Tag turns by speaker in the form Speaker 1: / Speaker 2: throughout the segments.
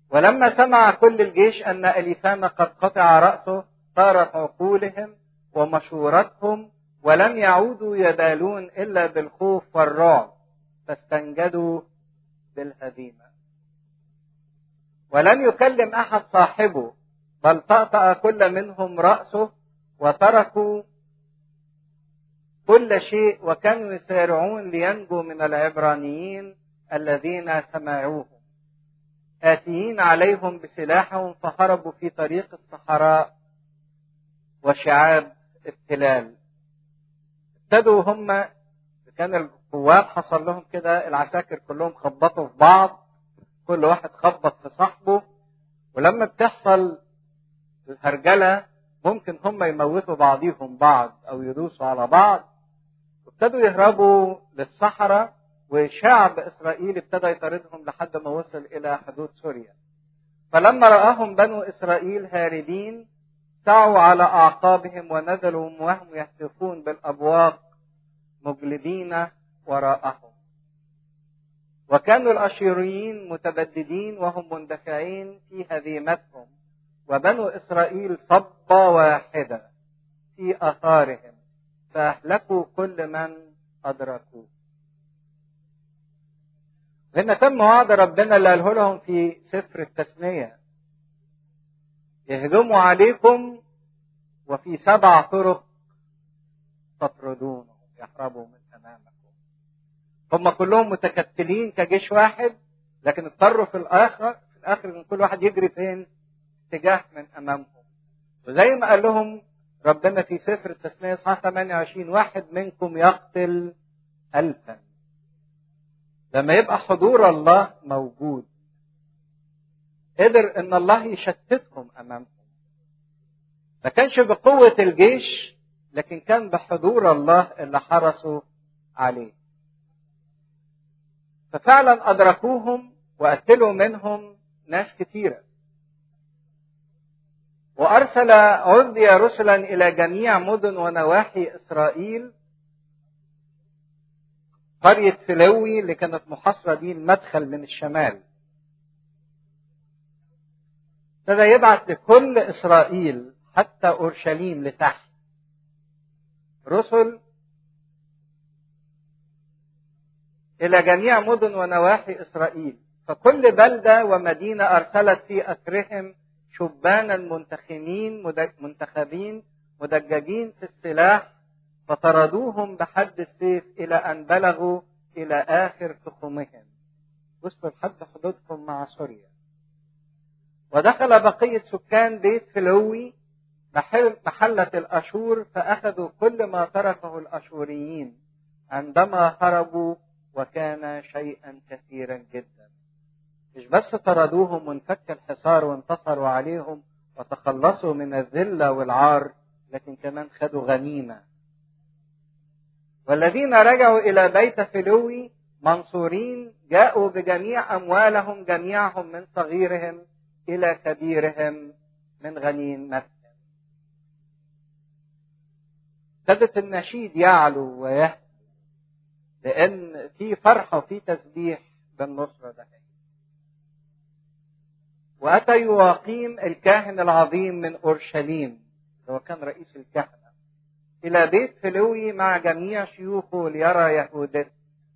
Speaker 1: ولما سمع كل الجيش أن أليفان قد قطع رأسه صارت عقولهم ومشورتهم ولم يعودوا يبالون إلا بالخوف والرعب فاستنجدوا بالهزيمة ولم يكلم أحد صاحبه بل طأطأ كل منهم رأسه وتركوا كل شيء وكانوا يسارعون لينجوا من العبرانيين الذين سمعوهم آتيين عليهم بسلاحهم فهربوا في طريق الصحراء وشعاب التلال ابتدوا هم كان القوات حصل لهم كده العساكر كلهم خبطوا في بعض كل واحد خبط في صاحبه ولما بتحصل الهرجله ممكن هم يموتوا بعضيهم بعض او يدوسوا على بعض ابتدوا يهربوا للصحراء وشعب اسرائيل ابتدى يطاردهم لحد ما وصل الى حدود سوريا فلما راهم بنو اسرائيل هاربين سعوا على اعقابهم ونزلوا وهم يهتفون بالابواق مجلدين وراءهم وكانوا الاشيريين متبددين وهم مندفعين في هزيمتهم وبنو اسرائيل صبة واحدة في اثارهم فاهلكوا كل من ادركوه هنا تم وعد ربنا اللي قاله لهم في سفر التثنية يهجموا عليكم وفي سبع طرق تطردونهم يهربوا من امامكم هم كلهم متكتلين كجيش واحد لكن اضطروا في الاخر في الاخر ان كل واحد يجري فين اتجاه من امامهم وزي ما قال لهم ربنا في سفر التثنية اصحاح 28 واحد منكم يقتل ألفا لما يبقى حضور الله موجود قدر ان الله يشتتهم امامهم ما كانش بقوة الجيش لكن كان بحضور الله اللي حرسوا عليه ففعلا ادركوهم وقتلوا منهم ناس كثيره وارسل عزي رسلا الى جميع مدن ونواحي اسرائيل قرية فلوي اللي كانت محاصرة دي المدخل من الشمال ابتدى يبعث لكل إسرائيل حتى أورشليم لتحت رسل إلى جميع مدن ونواحي إسرائيل فكل بلدة ومدينة أرسلت في أسرهم شبانا منتخبين منتخبين مدججين في السلاح فطردوهم بحد السيف إلى أن بلغوا إلى آخر تخمهم وصلوا لحد حدودهم مع سوريا ودخل بقية سكان بيت فلوي محلة الأشور فأخذوا كل ما تركه الأشوريين عندما هربوا وكان شيئا كثيرا جدا مش بس طردوهم وانفك الحصار وانتصروا عليهم وتخلصوا من الذلة والعار لكن كمان خدوا غنيمة والذين رجعوا إلى بيت فلوي منصورين جاءوا بجميع أموالهم جميعهم من صغيرهم إلى كبيرهم من غنيمتهم ابتدت النشيد يعلو ويهدي لأن في فرحة وفي تسبيح بالنصرة ده وأتى يواقيم الكاهن العظيم من أورشليم هو كان رئيس الكهنة إلى بيت فلوي مع جميع شيوخه ليرى يهودته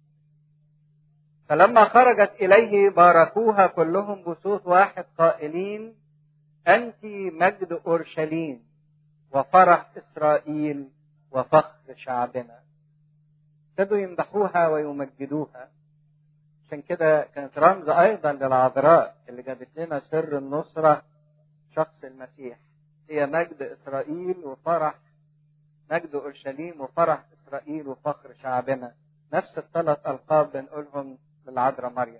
Speaker 1: فلما خرجت إليه باركوها كلهم بصوت واحد قائلين أنت مجد أورشليم وفرح إسرائيل وفخر شعبنا ابتدوا يمدحوها ويمجدوها عشان كده كانت رمز أيضا للعذراء اللي جابت لنا سر النصرة شخص المسيح هي مجد إسرائيل وفرح مجد أورشليم وفرح إسرائيل وفخر شعبنا نفس الثلاث ألقاب بنقولهم للعذراء مريم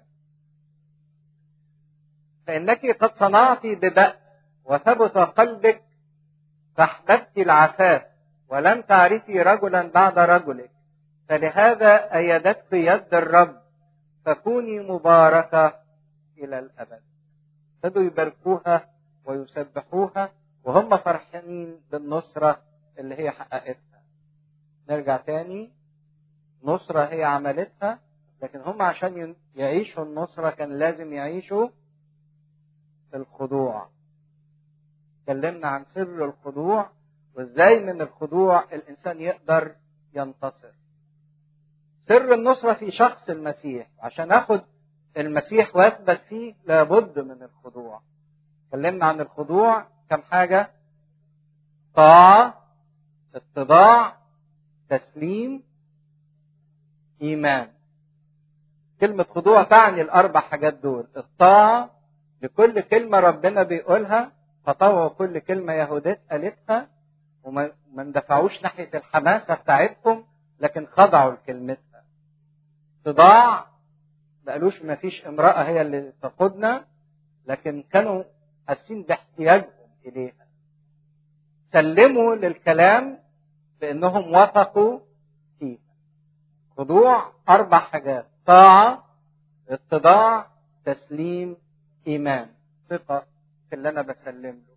Speaker 1: فإنك قد صنعت ببأس وثبت قلبك فاحببت العفاف ولم تعرفي رجلا بعد رجلك فلهذا أيدتك يد الرب فكوني مباركة إلى الأبد ابتدوا يباركوها ويسبحوها وهم فرحانين بالنصرة اللي هي حققتها نرجع تاني نصرة هي عملتها لكن هم عشان يعيشوا النصرة كان لازم يعيشوا الخضوع اتكلمنا عن سر الخضوع وازاي من الخضوع الانسان يقدر ينتصر سر النصرة في شخص المسيح عشان اخد المسيح واثبت فيه لابد من الخضوع اتكلمنا عن الخضوع كم حاجة طاعة اتباع تسليم إيمان كلمة خضوع تعني الأربع حاجات دول الطاعة لكل كلمة ربنا بيقولها فطوعوا كل كلمة يهودات قالتها وما اندفعوش ناحية الحماسة بتاعتهم لكن خضعوا لكلمتها اتباع ما قالوش ما فيش امرأة هي اللي تقودنا لكن كانوا حاسين باحتياجهم إليها سلموا للكلام بأنهم وثقوا فيها خضوع أربع حاجات طاعة اتباع تسليم إيمان ثقة في اللي أنا بسلم له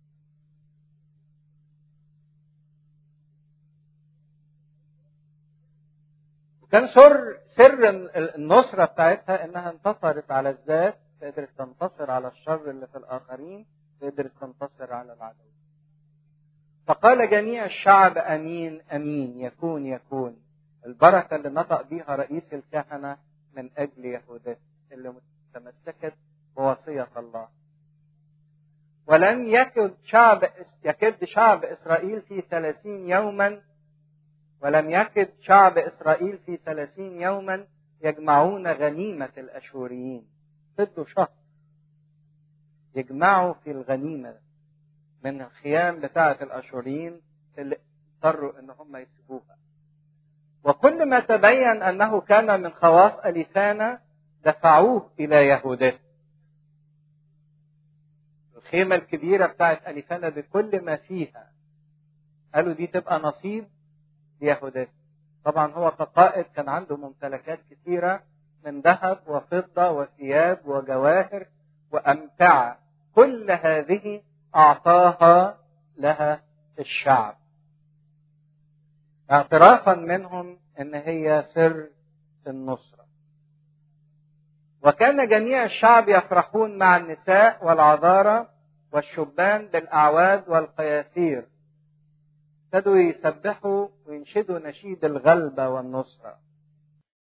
Speaker 1: وكان سر سر النصرة بتاعتها إنها انتصرت على الذات قدرت تنتصر على الشر اللي في الآخرين قدرت تنتصر على العدو فقال جميع الشعب امين امين يكون يكون البركه اللي نطق بيها رئيس الكهنه من اجل يهوذا اللي تمسكت بوصيه الله ولم يكد شعب يكد شعب اسرائيل في ثلاثين يوما ولم يكد شعب اسرائيل في ثلاثين يوما يجمعون غنيمه الاشوريين فضلوا شهر يجمعوا في الغنيمه من الخيام بتاعة الأشوريين اللي اضطروا إن هم يسيبوها. وكل ما تبين أنه كان من خواص أليسانا دفعوه إلى يهوذا. الخيمة الكبيرة بتاعة أليسانا بكل ما فيها قالوا دي تبقى نصيب ليهوذا. طبعا هو كقائد كان عنده ممتلكات كثيرة من ذهب وفضة وثياب وجواهر وأمتعة كل هذه أعطاها لها الشعب اعترافا منهم ان هي سر النصرة وكان جميع الشعب يفرحون مع النساء والعذارى والشبان بالأعواد والقياثير ابتدوا يسبحوا وينشدوا نشيد الغلبة والنصرة